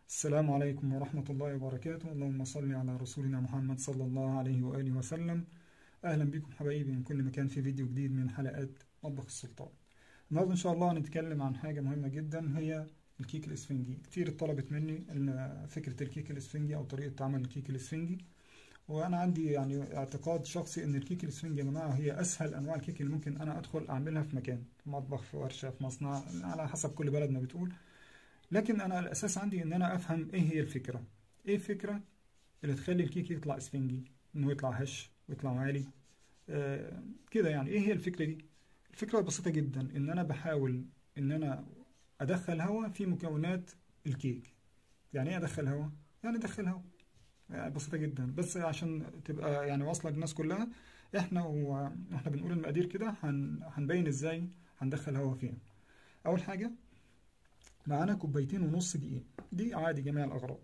السلام عليكم ورحمة الله وبركاته اللهم صل على رسولنا محمد صلى الله عليه وآله وسلم أهلا بكم حبايبي من كل مكان في فيديو جديد من حلقات مطبخ السلطان النهاردة إن شاء الله هنتكلم عن حاجة مهمة جدا هي الكيك الإسفنجي كتير اتطلبت مني إن فكرة الكيك الإسفنجي أو طريقة عمل الكيك الإسفنجي وأنا عندي يعني اعتقاد شخصي إن الكيك الإسفنجي يا جماعة هي أسهل أنواع الكيك اللي ممكن أنا أدخل أعملها في مكان في مطبخ في ورشة في مصنع على حسب كل بلد ما بتقول لكن انا الاساس عندي ان انا افهم ايه هي الفكره ايه الفكره اللي تخلي الكيك يطلع اسفنجي انه يطلع هش ويطلع عالي آه كده يعني ايه هي الفكره دي الفكره بسيطه جدا ان انا بحاول ان انا ادخل هواء في مكونات الكيك يعني ايه ادخل هواء يعني ادخل هواء يعني بسيطه جدا بس عشان تبقى يعني واصله للناس كلها احنا واحنا بنقول المقادير كده هن... هنبين ازاي هندخل هواء فيها اول حاجه معانا كوبايتين ونص دقيق دقيق عادي جميع الأغراض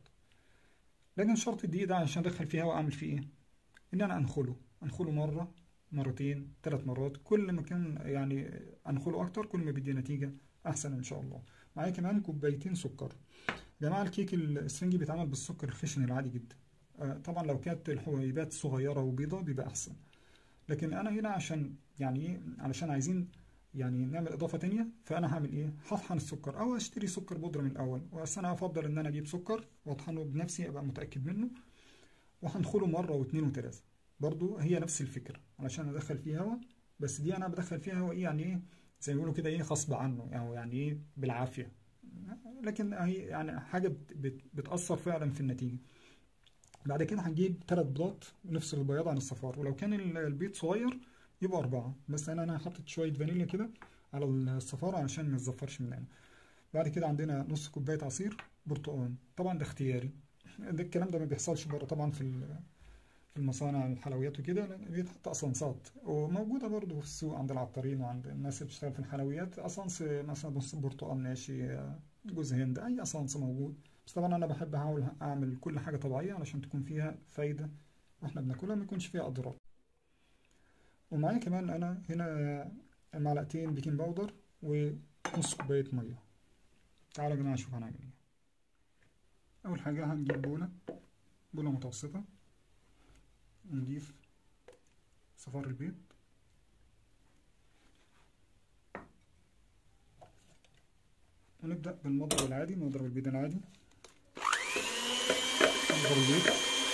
لكن شرط الدقيق ده عشان أدخل فيه هواء أعمل فيه إيه؟ إن أنا أنخله أنخله مرة مرتين ثلاث مرات كل ما كان يعني أنخله أكتر كل ما بيدي نتيجة أحسن إن شاء الله معايا كمان كوبايتين سكر يا جماعة الكيك الاسفنجي بيتعمل بالسكر الخشن العادي جدا آه طبعا لو كانت الحبيبات صغيرة وبيضة بيبقى أحسن لكن أنا هنا عشان يعني إيه علشان عايزين يعني نعمل اضافه تانية فانا هعمل ايه هطحن السكر او اشتري سكر بودره من الاول بس انا افضل ان انا اجيب سكر واطحنه بنفسي ابقى متاكد منه وهنخله مره واثنين وثلاثه برضو هي نفس الفكره علشان ادخل فيه هواء بس دي انا بدخل فيها هواء ايه يعني ايه زي ما بيقولوا كده ايه غصب عنه يعني يعني ايه بالعافيه لكن هي يعني حاجه بت بت بتاثر فعلا في النتيجه بعد كده هنجيب ثلاث بيضات ونفصل البياض عن الصفار ولو كان البيض صغير يبقى أربعة بس أنا أنا حطيت شوية فانيليا كده على الصفارة عشان ما يتزفرش مننا بعد كده عندنا نص كوباية عصير برتقال طبعا ده اختياري ده الكلام ده ما بيحصلش بره طبعا في في المصانع الحلويات وكده بيتحط أسانسات وموجودة برضه في السوق عند العطارين وعند الناس اللي بتشتغل في الحلويات أسانس مثلا نص برتقال ناشي جوز هند أي أسانس موجود بس طبعا أنا بحب أحاول أعمل كل حاجة طبيعية علشان تكون فيها فايدة واحنا بناكلها ما يكونش فيها أضرار ومعايا كمان انا هنا معلقتين بيكنج باودر ونص كوبايه ميه تعالوا يا جماعه نشوف هنعمل ايه اول حاجه هنجيب بوله بوله متوسطه ونضيف صفار البيض ونبدأ بالمضرب العادي مضرب البيض العادي نضرب البيض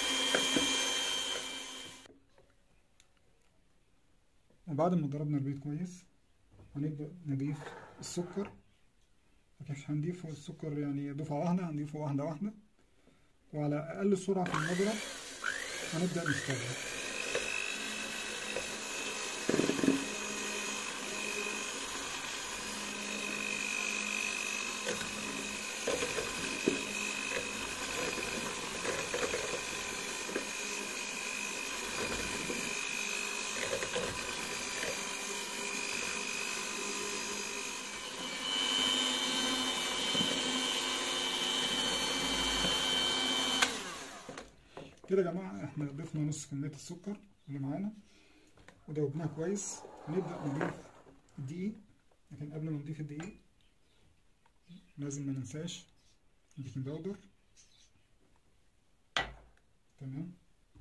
وبعد ما ضربنا البيض كويس هنبدأ نضيف السكر مش هنضيفه السكر يعني دفعة واحدة هنضيفه واحدة واحدة وعلى أقل سرعة في المضرب هنبدأ نستخدم كده يا جماعة احنا ضفنا نص كمية السكر اللي معانا ودوبناها كويس هنبدأ نضيف الدقيق لكن قبل ما نضيف الدقيق لازم ما ننساش البيكنج باودر تمام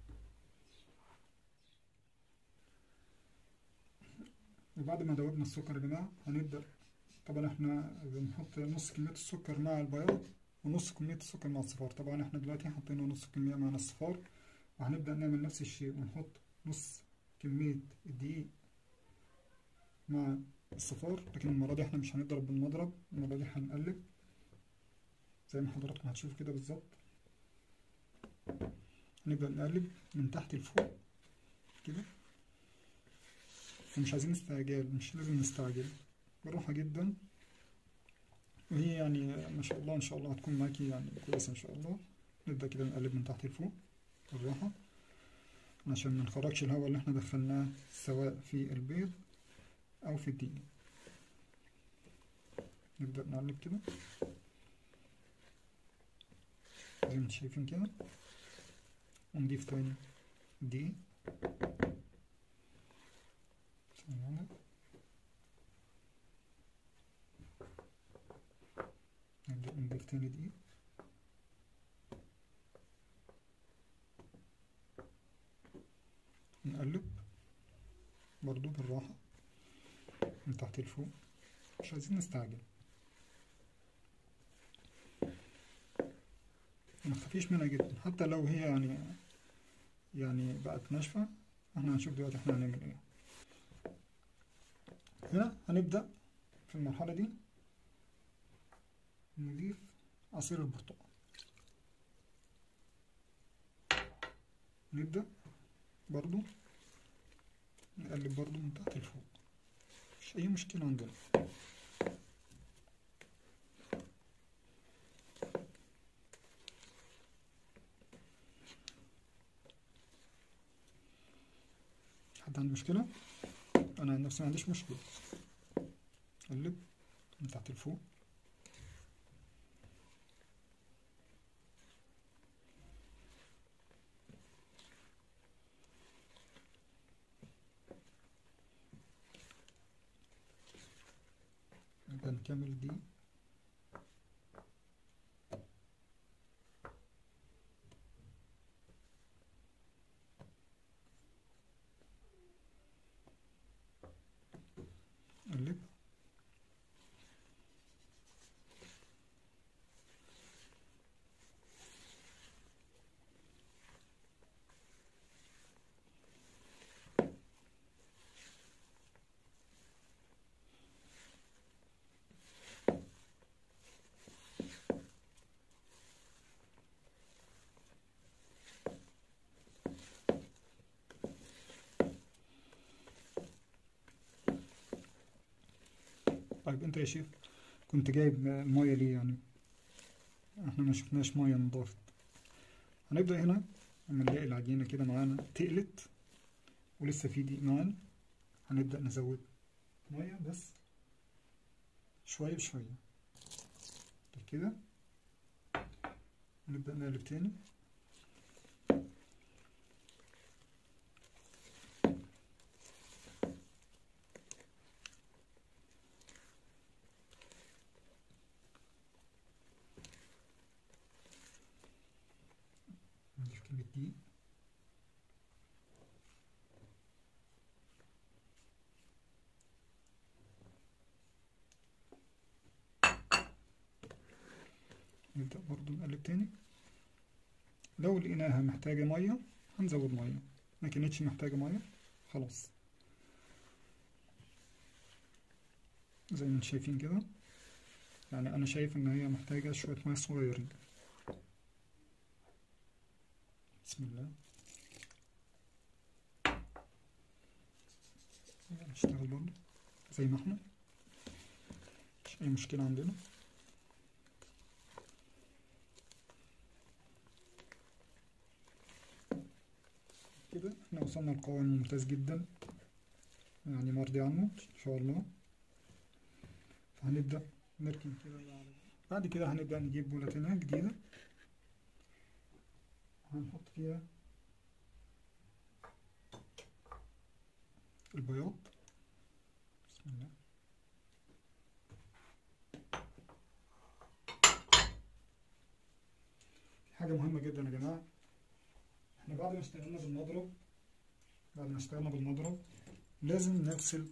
وبعد ما دوبنا السكر يا جماعة هنبدأ طبعا احنا بنحط نص كمية السكر مع البياض ونص كمية السكر مع الصفار طبعا احنا دلوقتي حطينا نص كمية مع الصفار وهنبدأ نعمل نفس الشيء ونحط نص كمية الدقيق مع الصفار لكن المرة دي احنا مش هنضرب بالمضرب المرة دي هنقلب زي ما حضراتكم هتشوفوا كده بالظبط هنبدأ نقلب من تحت لفوق كده ومش عايزين استعجال مش لازم نستعجل بالراحة جدا وهي يعني ما شاء الله ان شاء الله هتكون معاكي يعني كويسه ان شاء الله نبدا كده نقلب من تحت لفوق بالراحه عشان ما نخرجش الهواء اللي احنا دخلناه سواء في البيض او في الدقيق نبدا نقلب كده زي ما انتم شايفين كده ونضيف تاني دقيق نبدأ نضيف تاني دقيق نقلب برضو بالراحة من تحت لفوق مش عايزين نستعجل ما تخافيش منها جدا حتى لو هي يعني يعني بقت ناشفة احنا هنشوف دلوقتي احنا هنعمل ايه هنا هنبدأ في المرحلة دي نضيف عصير البرتقال نبدأ برضو نقلب برضو من تحت لفوق مش أي مشكلة عندنا حد عنده مشكلة؟ أنا عن نفسي ما عنديش مشكلة قلب من تحت لفوق نبدأ نكمل دي قلب طيب انت يا شيخ كنت جايب المية ليه يعني احنا ما شفناش مية نضافت هنبدأ هنا لما نلاقي العجينة كده معانا تقلت ولسه في دقيق معانا هنبدأ نزود مية بس شوية بشوية كده نبدأ نقلب تاني نضيف كمية دقيق نبدأ برضو نقلب تاني لو لقيناها محتاجة مية هنزود مية ما كانتش محتاجة مية خلاص زي ما انتم شايفين كده يعني انا شايف ان هي محتاجة شوية مية صغيرين بسم الله نشتغل برضه زي ما احنا مش اي مشكلة عندنا كده احنا وصلنا لقوام ممتاز جدا يعني مرضي عنه ان شاء الله فهنبدأ نركن كده بعد كده هنبدأ نجيب بولاتينة جديدة هنحط فيها البياض بسم الله في حاجة مهمة جدا يا جماعة احنا بعد ما اشتغلنا بالمضرب بعد ما اشتغلنا بالمضرب لازم نغسل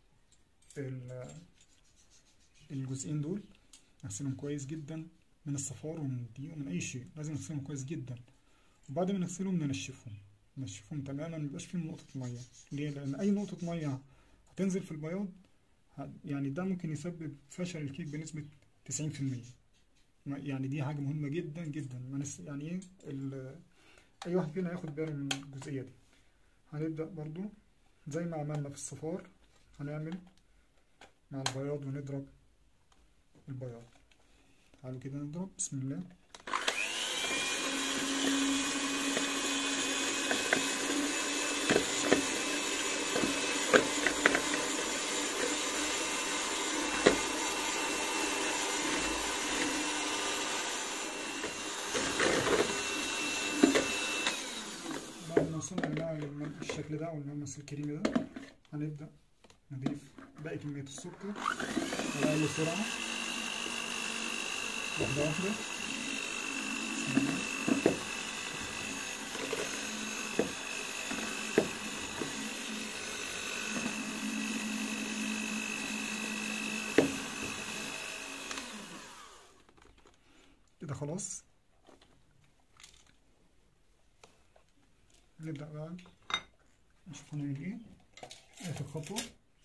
الجزئين دول نغسلهم كويس جدا من الصفار ومن الدقيق ومن اي شيء لازم نغسلهم كويس جدا وبعد ما نغسلهم ننشفهم ننشفهم تماما ميبقاش فيهم نقطة مية ليه؟ لأن أي نقطة مية هتنزل في البياض يعني ده ممكن يسبب فشل الكيك بنسبة تسعين في المية يعني دي حاجة مهمة جدا جدا يعني ايه أي واحد فينا ياخد باله من الجزئية دي هنبدأ برضو زي ما عملنا في الصفار هنعمل مع البياض ونضرب البياض تعالوا كده نضرب بسم الله بعد ما وصلنا للشكل ده او الملمس الكريمي ده هنبدأ نضيف باقي كمية السكر على أقل سرعة واحدة واحدة كده خلاص نبدأ بقى نشوف هنعمل ايه اخر خطوة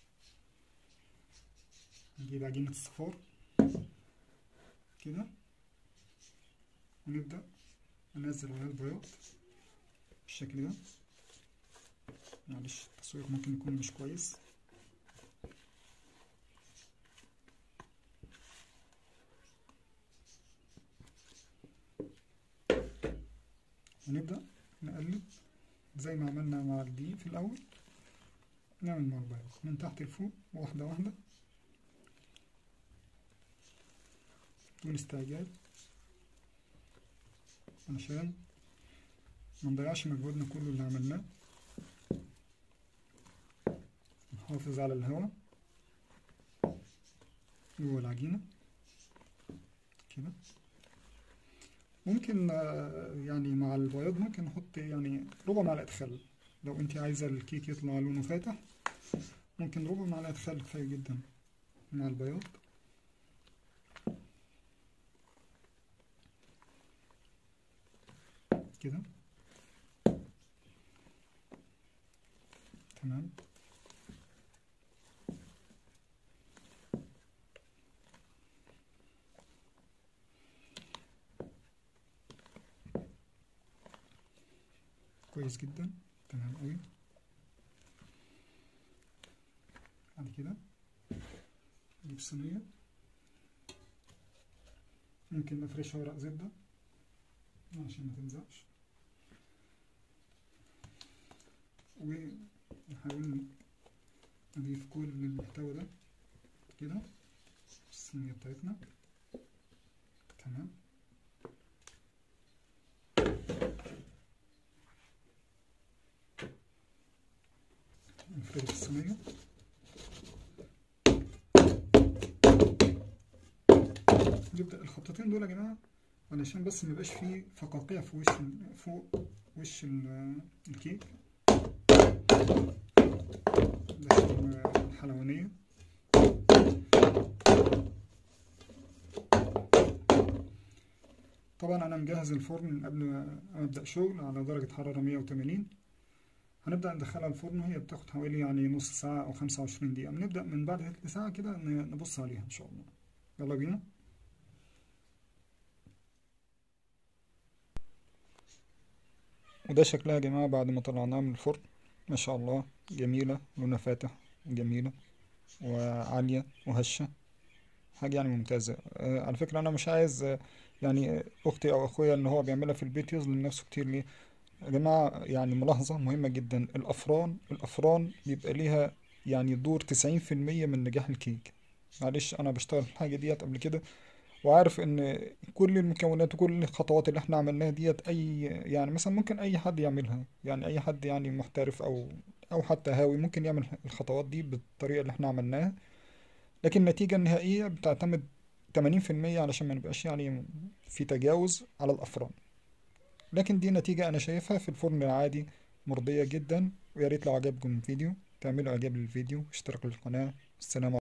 نجيب عجينة الصفار كده ونبدأ ننزل عليها البياض بالشكل ده معلش التصوير ممكن يكون مش كويس ونبدأ نقلب زي ما عملنا مع الدقيق في الأول نعمل مع البياض من تحت لفوق واحدة واحدة بدون استعجال علشان ما نضيعش مجهودنا كله اللي عملناه نحافظ على الهواء جوه العجينة كده ممكن يعني مع البياض ممكن نحط يعني ربع معلقة خل لو انت عايزة الكيك يطلع لونه فاتح ممكن ربع معلقة خل كفاية جدا مع البياض كده تمام كويس جدا تمام قوي بعد كده نجيب صينية ممكن نفرشها ورق زبدة عشان ما تلزقش ونحاول نضيف كل المحتوى ده كده الصينية بتاعتنا تمام نفرد الصينية نبدأ الخطتين دول يا جماعة علشان بس ميبقاش فيه فقاقيع في وش فوق وش الكيك الحلوانية طبعا أنا مجهز الفرن من قبل ما أبدأ شغل على درجة حرارة 180 هنبدأ ندخلها الفرن وهي بتاخد حوالي يعني نص ساعة أو خمسة وعشرين دقيقة بنبدأ من بعد تلت ساعة كده نبص عليها إن شاء الله يلا بينا وده شكلها يا جماعة بعد ما طلعناها من الفرن ما شاء الله جميلة لونها فاتح جميلة وعالية وهشة حاجة يعني ممتازة آه على فكرة أنا مش عايز آه يعني أختي أو أخويا إن هو بيعملها في البيت يظلم نفسه كتير ليه يا جماعة يعني ملاحظة مهمة جدا الأفران الأفران بيبقى ليها يعني دور تسعين في المية من نجاح الكيك معلش أنا بشتغل في الحاجة ديت قبل كده وعارف ان كل المكونات وكل الخطوات اللي احنا عملناها ديت اي يعني مثلا ممكن اي حد يعملها يعني اي حد يعني محترف او او حتى هاوي ممكن يعمل الخطوات دي بالطريقة اللي احنا عملناها لكن النتيجة النهائية بتعتمد تمانين في المية علشان ما نبقاش يعني في تجاوز على الافران لكن دي نتيجة انا شايفها في الفرن العادي مرضية جدا ويا ريت لو عجبكم الفيديو تعملوا اعجاب للفيديو اشتركوا للقناة السلام